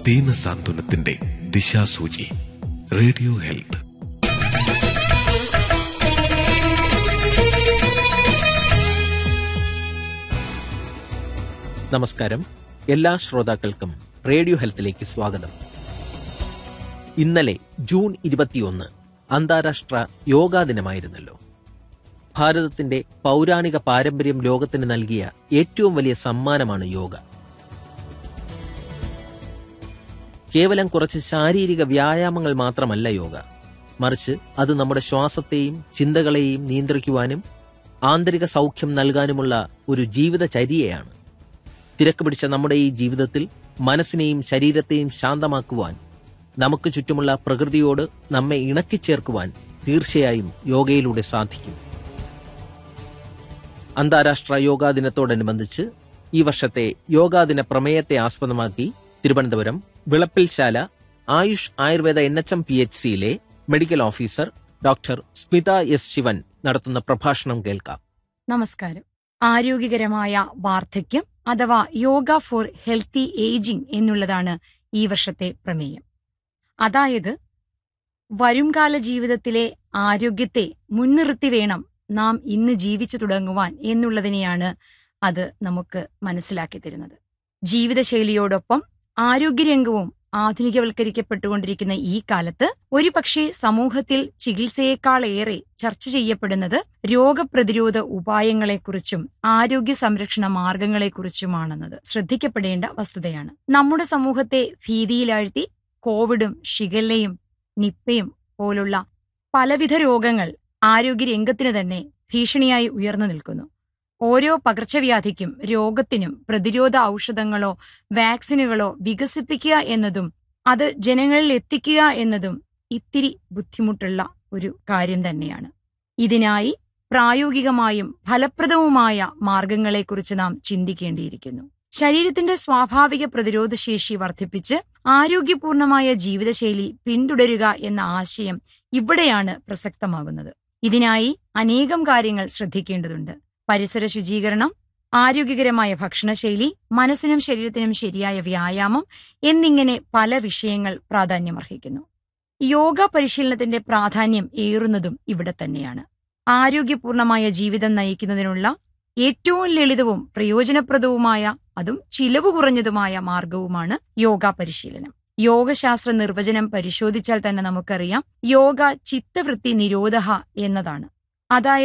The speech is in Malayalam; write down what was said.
ദീനസാന്ത്വനത്തിന്റെ ദിശാസൂചി റേഡിയോ ഹെൽത്ത് നമസ്കാരം എല്ലാ ശ്രോതാക്കൾക്കും റേഡിയോ ഹെൽത്തിലേക്ക് സ്വാഗതം ഇന്നലെ ജൂൺ ഇരുപത്തിയൊന്ന് അന്താരാഷ്ട്ര യോഗാ ദിനമായിരുന്നല്ലോ ഭാരതത്തിന്റെ പൗരാണിക പാരമ്പര്യം ലോകത്തിന് നൽകിയ ഏറ്റവും വലിയ സമ്മാനമാണ് യോഗ കേവലം കുറച്ച് ശാരീരിക വ്യായാമങ്ങൾ മാത്രമല്ല യോഗ മറിച്ച് അത് നമ്മുടെ ശ്വാസത്തെയും ചിന്തകളെയും നിയന്ത്രിക്കുവാനും ആന്തരിക സൗഖ്യം നൽകാനുമുള്ള ഒരു ജീവിതചര്യയാണ് തിരക്ക് പിടിച്ച നമ്മുടെ ഈ ജീവിതത്തിൽ മനസ്സിനെയും ശരീരത്തെയും ശാന്തമാക്കുവാൻ നമുക്ക് ചുറ്റുമുള്ള പ്രകൃതിയോട് നമ്മെ ഇണക്കിച്ചേർക്കുവാൻ തീർച്ചയായും യോഗയിലൂടെ സാധിക്കും അന്താരാഷ്ട്ര യോഗാ ദിനത്തോടനുബന്ധിച്ച് ഈ വർഷത്തെ യോഗാ ദിന പ്രമേയത്തെ ആസ്പദമാക്കി Thiruvananthapuram Vilappilsala Ayush Ayurveda N H M P H സിയിലെ medical officer doctor Smitha S Sivan നടത്തുന്ന പ്രഭാഷണം കേൾക്കാം നമസ്കാരം ആരോഗ്യകരമായ വാർദ്ധക്യം അഥവാ യോഗ ഫോർ ഹെൽത്തി ഏജിംഗ് എന്നുള്ളതാണ് ഈ വർഷത്തെ പ്രമേയം അതായത് വരുംകാല ജീവിതത്തിലെ ആരോഗ്യത്തെ മുൻനിർത്തി വേണം നാം ഇന്ന് ജീവിച്ചു തുടങ്ങുവാൻ എന്നുള്ളതിനെയാണ് അത് നമുക്ക് മനസ്സിലാക്കി തരുന്നത് ജീവിതശൈലിയോടൊപ്പം ആരോഗ്യരംഗവും ആധുനികവൽക്കരിക്കപ്പെട്ടുകൊണ്ടിരിക്കുന്ന ഈ കാലത്ത് ഒരുപക്ഷെ സമൂഹത്തിൽ ചികിത്സയേക്കാളേറെ ചർച്ച ചെയ്യപ്പെടുന്നത് രോഗപ്രതിരോധ ഉപായങ്ങളെക്കുറിച്ചും ആരോഗ്യ സംരക്ഷണ മാർഗങ്ങളെക്കുറിച്ചുമാണെന്നത് ശ്രദ്ധിക്കപ്പെടേണ്ട വസ്തുതയാണ് നമ്മുടെ സമൂഹത്തെ ഭീതിയിലാഴ്ത്തി കോവിഡും ഷിഗല്ലയും നിപ്പയും പോലുള്ള പലവിധ രോഗങ്ങൾ ആരോഗ്യരംഗത്തിന് തന്നെ ഭീഷണിയായി ഉയർന്നു നിൽക്കുന്നു ഓരോ പകർച്ചവ്യാധിക്കും രോഗത്തിനും പ്രതിരോധ ഔഷധങ്ങളോ വാക്സിനുകളോ വികസിപ്പിക്കുക എന്നതും അത് ജനങ്ങളിൽ എത്തിക്കുക എന്നതും ഇത്തിരി ബുദ്ധിമുട്ടുള്ള ഒരു കാര്യം തന്നെയാണ് ഇതിനായി പ്രായോഗികമായും ഫലപ്രദവുമായ മാർഗങ്ങളെക്കുറിച്ച് നാം ചിന്തിക്കേണ്ടിയിരിക്കുന്നു ശരീരത്തിന്റെ സ്വാഭാവിക പ്രതിരോധശേഷി വർദ്ധിപ്പിച്ച് ആരോഗ്യപൂർണമായ ജീവിതശൈലി പിന്തുടരുക എന്ന ആശയം ഇവിടെയാണ് പ്രസക്തമാകുന്നത് ഇതിനായി അനേകം കാര്യങ്ങൾ ശ്രദ്ധിക്കേണ്ടതുണ്ട് പരിസര ശുചീകരണം ആരോഗ്യകരമായ ഭക്ഷണശൈലി മനസ്സിനും ശരീരത്തിനും ശരിയായ വ്യായാമം എന്നിങ്ങനെ പല വിഷയങ്ങൾ പ്രാധാന്യമർഹിക്കുന്നു യോഗ പരിശീലനത്തിന്റെ പ്രാധാന്യം ഏറുന്നതും ഇവിടെ തന്നെയാണ് ആരോഗ്യപൂർണമായ ജീവിതം നയിക്കുന്നതിനുള്ള ഏറ്റവും ലളിതവും പ്രയോജനപ്രദവുമായ അതും ചിലവ് കുറഞ്ഞതുമായ മാർഗവുമാണ് യോഗ പരിശീലനം യോഗശാസ്ത്ര നിർവചനം പരിശോധിച്ചാൽ തന്നെ നമുക്കറിയാം യോഗ ചിത്തവൃത്തി നിരോധ എന്നതാണ് അതായത്